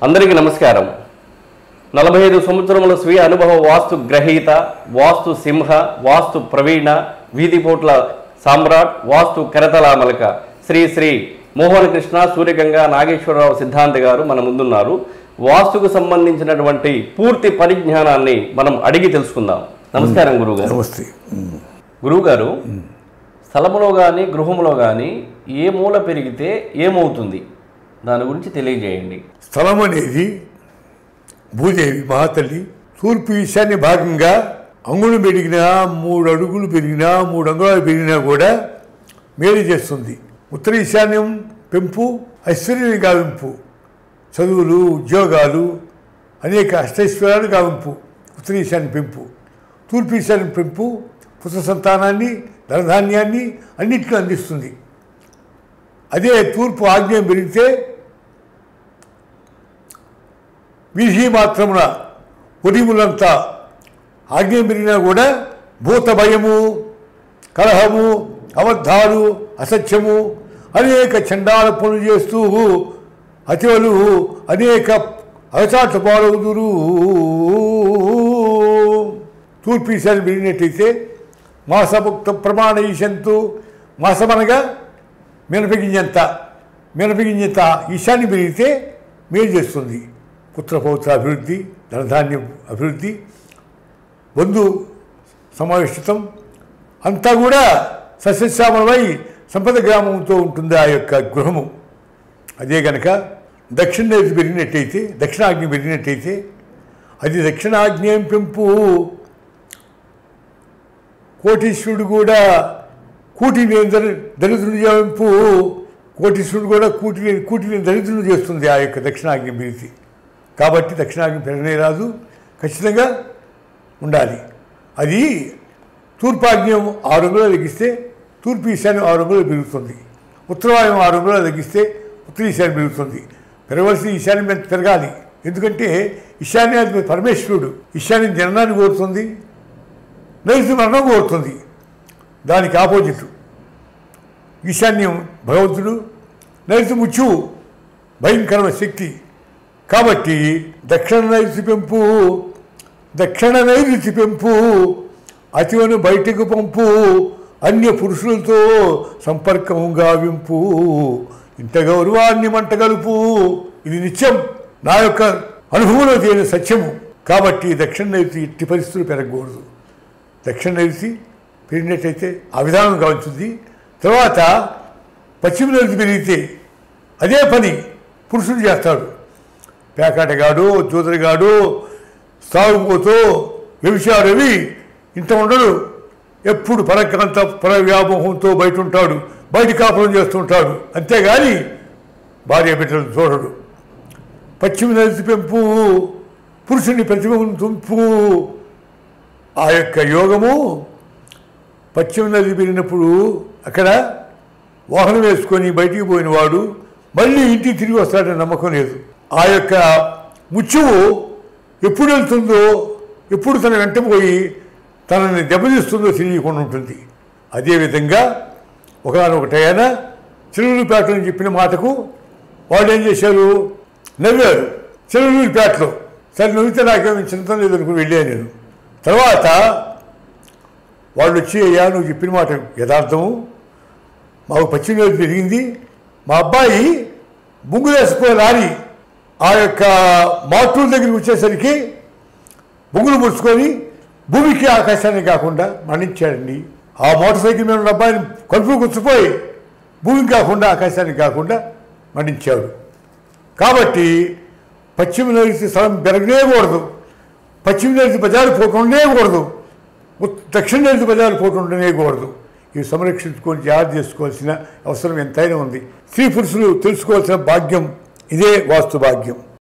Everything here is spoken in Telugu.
అందరికీ నమస్కారం నలభై ఐదు సంవత్సరముల స్వీయ అనుభవ వాస్తు గ్రహీత వాస్తు సింహ వాస్తు ప్రవీణ వీధిపోట్ల సామ్రాట్ వాస్తు కరతలామలక శ్రీ శ్రీ మోహన కృష్ణ సూర్యగంగ నాగేశ్వరరావు సిద్ధాంతి గారు మన ముందున్నారు వాస్తుకు సంబంధించినటువంటి పూర్తి పరిజ్ఞానాన్ని మనం అడిగి తెలుసుకుందాం నమస్కారం గురుగారు నమస్తే గురువుగారు స్థలములో కానీ గృహములో కానీ ఏ మూల పెరిగితే ఏమవుతుంది దాని గురించి తెలియజేయండి స్థలం అనేది భూదేవి మహాతల్లి తూర్పు ఈశాన్య భాగంగా అంగుళం పెరిగినా మూడు అడుగులు పెరిగినా మూడు అంగుళాలు పెరిగినా కూడా మేలు చేస్తుంది ఉత్తర ఈశాన్యం పెంపు ఐశ్వర్యం గావింపు చదువులు ఉద్యోగాలు అనేక అష్టైశ్వర్యాలు గావింపు ఉత్తర ఈశాన్య పెంపు తూర్పు ఈశాన్యం పెంపు పుత్ర సంతానాన్ని ధనధాన్యాన్ని అన్నింటిలో అందిస్తుంది అదే తూర్పు ఆగ్నేయం పెరిగితే వీధి మాత్రమున ఉరిములంతా ఆగ్నేయం పెరిగినా కూడా భూత భయము కలహము అబద్ధాలు అసత్యము అనేక చండాల పనులు చేస్తూ అతివలు అనేక అవచాట పాలవుదురు తూర్పు ఈశాన్యం పెరిగినట్టయితే మాసముక్త ప్రమాణ ఈశంతు మాసమనగా మినపగింజంత మినపగింజంత ఈశాన్యం పెరిగితే మేలు చేస్తుంది పుత్రపౌత్ర అభివృద్ధి ధనధాన్యం అభివృద్ధి బంధు సమావేశితం అంతా కూడా సస్యశ్యామలమై సంపద గ్రామంతో ఉంటుంది ఆ యొక్క గృహము అదే గనక దక్షిణ నది పెరిగినట్టయితే దక్షిణాగ్ని పెరిగినట్టయితే అది దక్షిణాగ్నేయం పెంపు కోటీశ్వరుడు కూడా కూటి లేని దరి దరిద్రుడు పెంపు కోటీశ్వరుడు కూడా కూటి లేని కూటి లేని దరిద్రుడు చేస్తుంది ఆ యొక్క దక్షిణాగ్ని పెరిగితే కాబట్టి దక్షిణాగ్ని పెరగనే రాదు ఖచ్చితంగా ఉండాలి అది తూర్పాగ్నేయం ఆరు అంగుళాలు తగ్గిస్తే తూర్పు ఈశాన్యం ఆరు అంగుళాలు పెరుగుతుంది ఉత్తరవాయం ఆరు అంగుళాలు తగ్గిస్తే ఉత్తర ఈశాన్యం పెరుగుతుంది పెరగవలసిన ఈశాన్యం ఎంత పెరగాలి ఎందుకంటే ఈశాన్యాధిపతి పరమేశ్వరుడు ఈశాన్యం జననాన్ని కోరుతుంది నైరుతి మరణం కోరుతుంది దానికి ఆపోజిట్ ఈశాన్యం భగవంతుడు నైరుతి ముచ్చువు భయంకరమైన శక్తి కాబట్టి దక్షిణ నైరుతి పెంపు దక్షిణ నైరుతి పెంపు అతివను బయటకు పంపు అన్య పురుషులతో సంపర్కము గావింపు ఇంత గౌరవాన్ని మంటగలుపు ఇది నిత్యం నా యొక్క అనుభవంలో తేలిన సత్యము కాబట్టి దక్షిణ నైరుతి ఎట్టి పరిస్థితులు పెరగకూడదు దక్షిణ నైరుతి పెరిగినట్టయితే ఆ విధానం కావచ్చుంది తర్వాత పశ్చిమ నైరుతి పెరిగితే అదే పని పురుషుడు చేస్తాడు పేకాటగాడు జూదరగాడు సాగుపోతూ వ్యభిచారవి ఇంత ఉండడు ఎప్పుడు పరకాంత పర వ్యామోహంతో బయట ఉంటాడు బయట కాపురం చేస్తుంటాడు అంతేగాని భార్య బిడ్డలు చూడడు పశ్చిమ నది పెంపు పురుషుని ప్రతిభను తుంపు ఆ యొక్క యోగము పశ్చిమ నది పెరిగినప్పుడు అక్కడ వాహనం వేసుకొని బయటికి పోయిన వాడు మళ్ళీ ఇంటికి తిరిగి వస్తాడని నమ్మకం లేదు ఆ యొక్క ముత్యువు ఎప్పుడు వెళ్తుందో ఎప్పుడు తన వెంట పోయి తనని దెబ్బతీస్తుందో తెలియకుండా ఉంటుంది అదేవిధంగా ఒకనొకటైనా చిరువులపేటలో చెప్పిన మాటకు వాళ్ళు ఏం చేశారు నవ్వారు చిరువులపేటలో సరే నవ్వితే నాకేమీ చింత లేదనుకుని వెళ్ళాను నేను తర్వాత వాళ్ళు వచ్చి అయ్యా నువ్వు చెప్పిన మాట యథార్థము మాకు పశ్చిమ నది పెరిగింది మా అబ్బాయి బొంగులేసిపోయే లారీ ఆ యొక్క మాటూరు దగ్గరికి వచ్చేసరికి బొంగులు ముడుచుకొని భూమికి ఆకాశానికి కాకుండా మరణించాడండి ఆ మోటార్ సైకిల్ మీద ఉన్న అబ్బాయిని కడుపు గుచ్చిపోయి భూమికి కాకుండా ఆకాశానికి కాకుండా మరణించాడు కాబట్టి పశ్చిమ నైరుతి స్థలం పెరగనేకూడదు పశ్చిమ నైరుతి బజారు పోకుండానేకూడదు ఉత్- దక్షిణ నైరుతి బజారు పోకుండానేకూడదు ఇవి సంరక్షించుకొని జాగ్రత్త చేసుకోవాల్సిన అవసరం ఎంతైనా ఉంది స్త్రీ పురుషులు తెలుసుకోవాల్సిన భాగ్యం ఇదే వాస్తు భాగ్యం